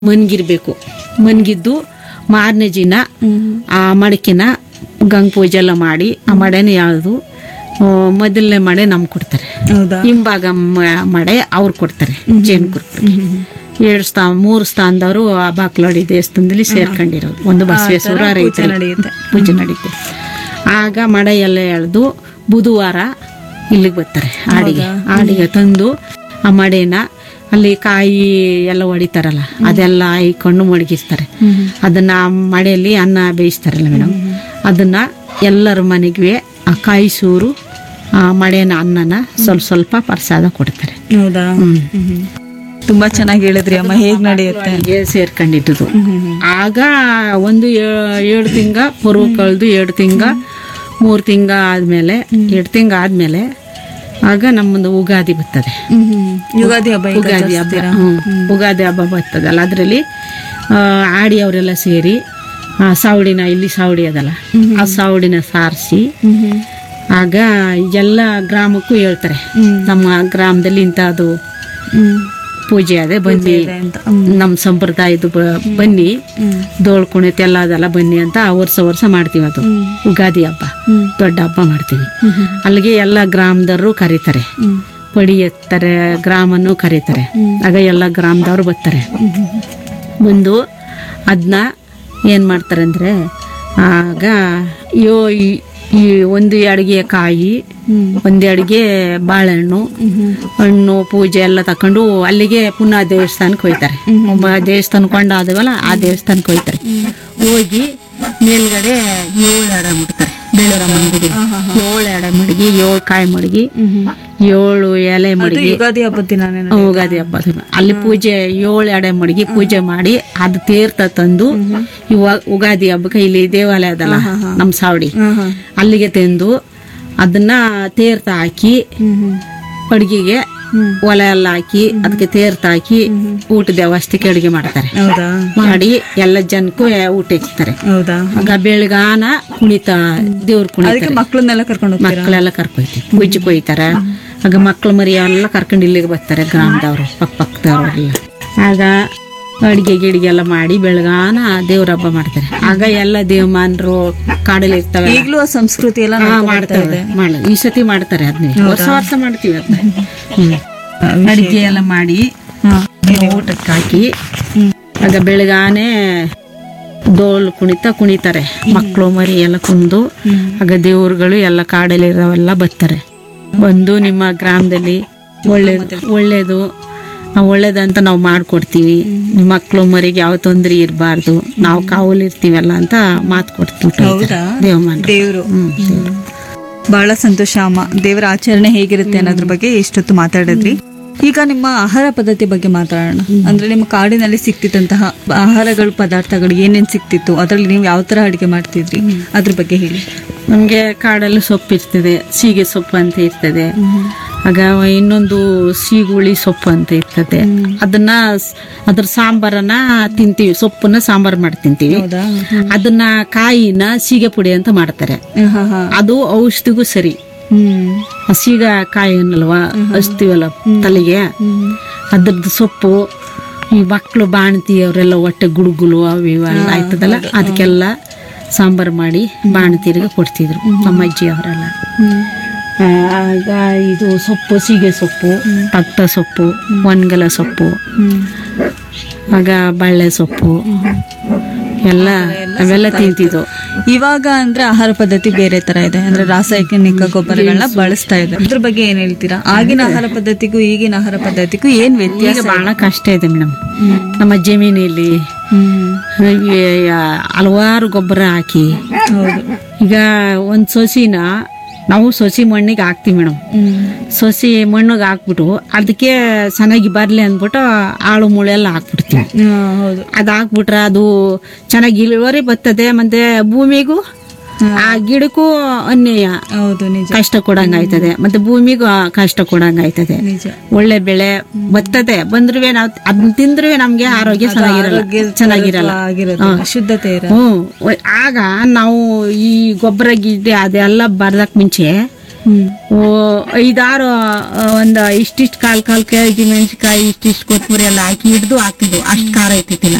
ಮನ್ಗಿರ್ಬೇಕು ಮನ್ಗಿದ್ದು ಮಾರನೇ ದಿನ ಆ ಮಡಕೆನ ಗಂಗ್ ಪೂಜೆ ಎಲ್ಲ ಮಾಡಿ ಆ ಮಡೆನ ಯಾವುದು ಮೊದಲನೇ ಮಡೆ ನಮ್ಗೆ ಕೊಡ್ತಾರೆ ಹೌದಾ ಹಿಂಭಾಗ ಮ- ಮಡೆ ಅವ್ರು ಕೊಡ್ತಾರೆ ಜೇನು ಕುರುಬರಿಗೆ ಎರಡು ಸ್ಥಾನ ಮೂರು ಸ್ಥಾನದವರು ಆ ಬಾಕ್ಲವಾಡಿ ದೇವಸ್ಥಾನದಲ್ಲಿ ಸೇರ್ಕೊಂಡಿರೋದು ಒಂದು ಬಸವೇಶ್ವರ ರೈತರು ನಡೆಯುತ್ತೆ. ಪೂಜೆ ನಡೀತೆ ಆಗ ಮಡೆ ಎಲ್ಲ ಎಳೆದು ಬುಧವಾರ ಇಲ್ಲಿಗೆ ಬರ್ತಾರೆ ಆಡಿಗೆ ಆಡಿಗೆ ತಂದು ಆ ಮಡೆನ ಅಲ್ಲಿ ಕಾಯಿ ಎಲ್ಲ ಹೊಡಿತಾರಲ್ಲ ಅದೆಲ್ಲ ಹಾಯ್ಕೊಂಡು ಮಡಗಿಸ್ತಾರೆ ಅದನ್ನ ಆ ಮಡೆಯಲ್ಲಿ ಅನ್ನ ಬೇಯಿಸ್ತಾರಲ್ಲ ಮೇಡಮ್ ಅದನ್ನ ಎಲ್ಲರ ಮನೆಗೆ ಆ ಕಾಯಿ ಸೂರು ಆ ಮಡೆನ ಅನ್ನನ ಸ್ವಲ್ಪ ಸ್ವಲ್ಪ ಪ್ರಸಾದ ಕೊಡ್ತಾರೆ ಹೌದಾ ತುಂಬಾ ಚೆನ್ನಾಗಿ ಹೇಳಿದ್ರಿ ಅಮ್ಮ ಹೇಗ್ ನಡೆಯುತ್ತೆ ಹೀಗೆ ಸೇರ್ಕೊಂಡಿದ್ದು ಆಗ ಒಂದು ಏ- ಏಳು ತಿಂಗ ಪೂರ್ವ ಕಳೆದು ಎರಡು ತಿಂಗ ಮೂರು ತಿಂಗ ಆದ್ಮೇಲೆ ಎರಡು ತಿಂಗ ಆದ್ಮೇಲೆ ಆಗ ನಮ್ಮದು ಉಗಾದಿ ಬರ್ತದೆ ಯುಗಾದಿ ಹಬ್ಬ ಈಗ ಉಗಾದಿ ಹಬ್ಬ ಹ್ಮ್. ಉಗಾದಿ ಹಬ್ಬ ಬರ್ತದಲ್ಲ ಅದರಲ್ಲಿ ಆಡಿ ಅವರೆಲ್ಲ ಸೇರಿ ಆ, ಸಾವಡಿನ ಇಲ್ಲಿ ಸಾವಡಿ ಅದಲ್ಲ ಆ ಸಾವಡಿನ ಸಾರಿಸಿ ಆಗ ಎಲ್ಲ ಗ್ರಾಮಕ್ಕೂ ಹೇಳ್ತಾರೆ ನಮ್ಮ ಗ್ರಾಮದಲ್ಲಿ ಇಂಥದ್ದು ಪೂಜೆ ಅದೇ ಬನ್ನಿ ಅಂತ ನಮ್ಮ ಸಂಪ್ರದಾಯದ ಬ- ಬನ್ನಿ ದೋಳ್ ಕುಣಿತ ಎಲ್ಲ ಅದೆಲ್ಲ ಬನ್ನಿ ಅಂತ ವರ್ಷ ವರ್ಷ ಮಾಡ್ತೀವಿ ಅದು ಉಗಾದಿ ಹಬ್ಬ ದೊಡ್ಡ ಹಬ್ಬ ಮಾಡ್ತೀವಿ ಅಲ್ಲಿಗೆ ಎಲ್ಲ ಗ್ರಾಮದವರು ಕರೀತಾರೆ ಪಡಿ ಎತ್ತಾರೆ ಗ್ರಾಮನ್ನು ಕರೀತಾರೆ ಆಗ ಎಲ್ಲ ಗ್ರಾಮದವ್ರು ಬರ್ತಾರೆ ಬಂದು ಅದನ್ನ ಏನು ಮಾಡ್ತಾರೆ ಅಂದರೆ ಆಗ ಯೋ ಈ- ಈ ಒಂದು ಅಡಿಗೆ ಕಾಯಿ ಒಂದು ಅಡಿಗೆ ಬಾಳೆಹಣ್ಣು ಹಣ್ಣು ಪೂಜೆ ಎಲ್ಲ ತಕೊಂಡು ಅಲ್ಲಿಗೆ ಪುನಃ ದೇವಸ್ಥಾನಕ್ಕೆ ಹೋಯ್ತಾರೆ ಒಬ್ಬ ದೇವಸ್ಥಾನ ಕೊಂಡಾದವಲ್ಲ ಆ ದೇವಸ್ಥಾನಕ್ಕೆ ಹೋಯ್ತಾರೆ ಹೋಗಿ ಮೇಲ್ಗಡೆ ಏಳು ಎಡೆ ಮುಡ್ತಾರೆ ಬೇಳೂರಮ್ಮನ ಗುಡಿ ಏಳು ಎಡೆ ಮಡಗಿ ಏಳು ಕಾಯಿ ಮಡಗಿ ಏಳು ಎಲೆ ಮಡಗಿ ಯುಗಾದಿ ಹಬ್ಬದ ದಿನಾನೇ ಉಗಾದಿ ಹಬ್ಬ ಅಲ್ಲಿ ಪೂಜೆ ಏಳು ಎಡೆ ಮಡಗಿ ಪೂಜೆ ಮಾಡಿ ಅದು ತೀರ್ಥ ತಂದು ಇವಾಗ ಉಗಾದಿ ಹಬ್ಬಕ್ಕೆ ಇಲ್ಲಿ ದೇವಾಲಯ ಅದಲ್ಲ ನಮ್ಮ ಸಾವಡಿ ಅಲ್ಲಿಗೆ ತಂದು ಅದನ್ನ ತೀರ್ಥ ಹಾಕಿ ಅಡುಗೆಗೆ ಒಲೆ ಎಲ್ಲ ಹಾಕಿ ಅದಕ್ಕೆ ತೀರ್ಥ ಹಾಕಿ ಊಟದ ವ್ಯವಸ್ಥೆಗೆ ಅಡುಗೆ ಮಾಡ್ತಾರೆ ಹೌದಾ ಮಾಡಿ ಎಲ್ಲ ಜನಕ್ಕೂ ಊಟ ಇಕ್ತಾರೆ ಹೌದಾ ಆಗ ಬೆಳಗಾನ ಕುಣಿತ ದೇವ್ರ ಕುಣಿತ ಅದಕ್ಕೆ ಮಕ್ಕಳನ್ನೆಲ್ಲ ಕರ್ಕೊಂಡು ಹೋಗ್ತೀರಾ ಮಕ್ಕಳೆಲ್ಲ ಕರ್ಕೊಯ್ತೀವಿ ಪೂಜೆ ಕೊಯ್ತಾರ ಆಗ ಮಕ್ಳು ಮರಿ ಎಲ್ಲ ಕರ್ಕೊಂಡು ಇಲ್ಲಿಗೆ ಬರ್ತಾರೆ ಗ್ರಾಮದವರು ಪಕ್ಕ ಪಕ್ಕದವ್ರೆಲ್ಲ ಆಗ ಅಡಿಗೆ ಗಿಡಿಗೆ ಎಲ್ಲ ಮಾಡಿ ಬೆಳಗಾನ ದೇವ್ರ ಹಬ್ಬ ಮಾಡ್ತಾರೆ ಆಗ ಎಲ್ಲ ದೇವಮಾನರು ಕಾಡಲ್ಲಿ ಇರ್ತವೆ ಈಗಲೂ ಆ ಸಂಸ್ಕೃತಿ ಎಲ್ಲ ಹಾ ನಡ್ಕೊಂಡ್ ಮಾಡ್ತಾರೆ ಮಾಡ ಈ ಸತಿ ಮಾಡ್ತಾರೆ ಅದನ್ನ ವರ್ಷ ವರ್ಷ ಮಾಡ್ತೀವಿ ಅದನ್ನ ಹ್ಮ್ ಅಡಿಗೆ ಎಲ್ಲ ಮಾಡಿ ಹಾ. ಊಟಕ್ಕೆ ಹಾಕಿ ಆಗ ಬೆಳಗಾನೆ ಡೋಲ್ ಕುಣಿತ ಕುಣಿತಾರೆ ಮಕ್ಕಳು ಮರಿ ಎಲ್ಲ ಕುಂದು ಆಗ ದೇವ್ರುಗಳು ಎಲ್ಲ ಕಾಡಲ್ಲಿರೋವೆಲ್ಲ ಬರ್ತಾರೆ ಬಂದು ನಿಮ್ಮ ಗ್ರಾಮದಲ್ಲಿ ಒಳ್ಳೇದು ಒಳ್ಳೇದು ನಾವು ಒಳ್ಳೇದಂತ ನಾವು ಮಾಡ್ಕೊಡ್ತೀವಿ ನಿಮ್ಮ ಮಕ್ಕಳು ಮರಿಗೆ ಯಾವ ತೊಂದರೆ ಇರಬಾರ್ದು ನಾವು ಕಾವಲು ಇರ್ತೀವಲ್ಲ ಅಂತ ಮಾತು ಕೊಡ್ತೀವಿ ಹೌದಾ ದೇವಮಾನ ದೇವ್ರು ಹ್ಮ್ ಬಹಳ ಸಂತೋಷ ಅಮ್ಮ ದೇವರ ಆಚರಣೆ ಹೇಗಿರುತ್ತೆ ಅನ್ನೋದ್ರ ಬಗ್ಗೆ ಇಷ್ಟೊತ್ತು ಮಾತಾಡಿದ್ರಿ ಈಗ ನಿಮ್ಮ ಆಹಾರ ಪದ್ಧತಿ ಬಗ್ಗೆ ಮಾತಾಡೋಣ ಅಂದ್ರೆ ನಿಮ್ಮ ಕಾಡಿನಲ್ಲಿ ಸಿಕ್ತಿದ್ದಂತಹ ಆಹಾರಗಳು ಪದಾರ್ಥಗಳು ಏನೇನ್ ಸಿಕ್ತಿತ್ತು ಅದರಲ್ಲಿ ನೀವು ಯಾವ ತರ ಅಡಿಗೆ ಮಾಡ್ತಿದ್ರಿ ಅದ್ರ ಬಗ್ಗೆ ಹೇಳಿ ನಮಗೆ ಕಾಡಲ್ಲಿ ಸೊಪ್ಪು ಇರ್ತದೆ ಸೀಗೆ ಸೊಪ್ಪು ಅಂತ ಇರ್ತದೆ ಆಗ ಇನ್ನೊಂದು ಸೀಗುಳಿ ಸೊಪ್ಪು ಅಂತ ಇರ್ತದೆ ಅದನ್ನ ಸ್- ಅದ್ರ ಸಾಂಬಾರನ್ನ ತಿಂತೀವಿ ಸೊಪ್ಪನ್ನ ಸಾಂಬಾರ್ ಮಾಡಿ ತಿಂತೀವಿ ಹೌದಾ ಅದನ್ನ ಕಾಯಿನ ಸೀಗೆ ಪುಡಿ ಅಂತ ಮಾಡ್ತಾರೆ ಹಾ ಹಾ ಅದು ಔಷಧಿಗೂ ಸರಿ ಹ್ಮ್ ಆ ಸೀಗ ಕಾಯಿ ಅನ್ನಲ್ವಾ ಹಚ್ತೀವಲ್ಲ ತಲೆಗೆ ಅದ್ರದ್ದು ಸೊಪ್ಪು ಈ ಮಕ್ಕಳು ಬಾಣತಿ ಅವರೆಲ್ಲ ಹೊಟ್ಟೆ ಗುಡುಗುಲು ಅವು ಇವೆಲ್ಲ ಆಯ್ತದಲ್ಲ ಅದಕ್ಕೆಲ್ಲ ಸಾಂಬಾರು ಮಾಡಿ ಬಾಣತಿಯರಿಗೆ ಕೊಡ್ತಿದ್ರು ನಮ್ಮ ಅಜ್ಜಿ ಅವರೆಲ್ಲ ಆ, ಆಗ ಇದು ಸೊಪ್ಪು ಸೀಗೆ ಸೊಪ್ಪು ತಟ್ಟ ಸೊಪ್ಪು ಒಣಗಲ ಸೊಪ್ಪು ಆಗ ಬಳ್ಳೆ ಸೊಪ್ಪು ಎಲ್ಲ ಅವೆಲ್ಲ ತಿಂತಿದ್ವು ಇವಾಗ ಅಂದ್ರೆ ಆಹಾರ ಪದ್ಧತಿ ಬೇರೆ ತರ ಇದೆ ಅಂದ್ರೆ ರಾಸಾಯನಿಕ ಗೊಬ್ಬರಗಳನ್ನ ಬಳಸ್ತಾ ಇದೆ ಅದ್ರ ಬಗ್ಗೆ ಏನ್ ಹೇಳ್ತೀರಾ ಆಗಿನ ಆಹಾರ ಪದ್ಧತಿಗೂ ಈಗಿನ ಆಹಾರ ಪದ್ಧತಿಗೂ ಏನ್ ವ್ಯತ್ಯಾಸ ಈಗ ಬಹಳ ಕಷ್ಟ ಇದೆ ಮೇಡಮ್ ನಮ್ಮ ಜಮೀನಲ್ಲಿ ಹ್ಮ್ ಈ ಹಲವಾರು ಗೊಬ್ಬರ ಹಾಕಿ ಹೌದು ಈಗ ಒಂದು ಸೊಸಿನ ನಾವು ಸೊಸಿ ಮಣ್ಣಿಗೆ ಹಾಕ್ತೀವಿ ಮೇಡಮ್ ಹ್ಮ್ ಸೊಸಿ ಮಣ್ಣಿಗೆ ಹಾಕ್ಬಿಟ್ಟು ಅದಕ್ಕೆ ಚೆನ್ನಾಗಿ ಬರಲಿ ಅಂದ್ಬಿಟ್ಟು ಆಳು ಮುಳೆ ಎಲ್ಲ ಹಾಕ್ಬಿಡ್ತೀವಿ ಹಾ, ಹೌದು ಅದು ಹಾಕ್ಬಿಟ್ರೆ ಅದು ಚೆನ್ನಾಗಿ ಇಳುವರಿ ಬರ್ತದೆ ಮತ್ತೆ ಭೂಮಿಗೂ ಆ ಗಿಡಕ್ಕೂ ಅನ್ಯಾಯ ಹೌದು ನಿಜ ಕಷ್ಟ ಕೊಡಂಗ್ ಆಯ್ತದೆ ಮತ್ತೆ ಭೂಮಿಗೂ ಆ ಕಷ್ಟ ಕೊಡಂಗ್ ಆಯ್ತದೆ ನಿಜ ಒಳ್ಳೆ ಬೆಳೆ ಬರ್ತದೆ ಬಂದ್ರುವೆ ನಾವು ಅದನ್ನ ತಿಂದ್ರುವೆ ನಮ್ಗೆ ಆರೋಗ್ಯ ಚೆನ್ನಾಗಿರಲ್ಲ ಆರೋಗ್ಯ ಚೆನ್ನಾಗಿರಲ್ಲ ಆಗಿರೋದು ಶುದ್ಧತೆ ಇರ ಹ್ಮ್ ಒ- ಆಗ ನಾವು ಈ ಗೊಬ್ಬರ ಗಿಡ್ಡೆ ಅದೆಲ್ಲ ಬರ್ದಕ್ ಮುಂಚೆ ಹ್ಮ್ ಓ ಐದಾರು ಆ, ಒಂದ್ ಇಷ್ಟಿಷ್ಟು ಕಾಲ್ ಕಾಲ್ ಕೆ ಜಿ ಮೆಣಸಿಕಾಯಿ ಇಷ್ಟಿಷ್ಟು ಕೊತ್ತಂಬರಿ ಎಲ್ಲ ಹಾಕಿ ಹಿಡ್ದು ಹಾಕಿದ್ವು ಅಷ್ಟು ಖಾರ ಇರ್ತಿತ್ತಿಲ್ಲ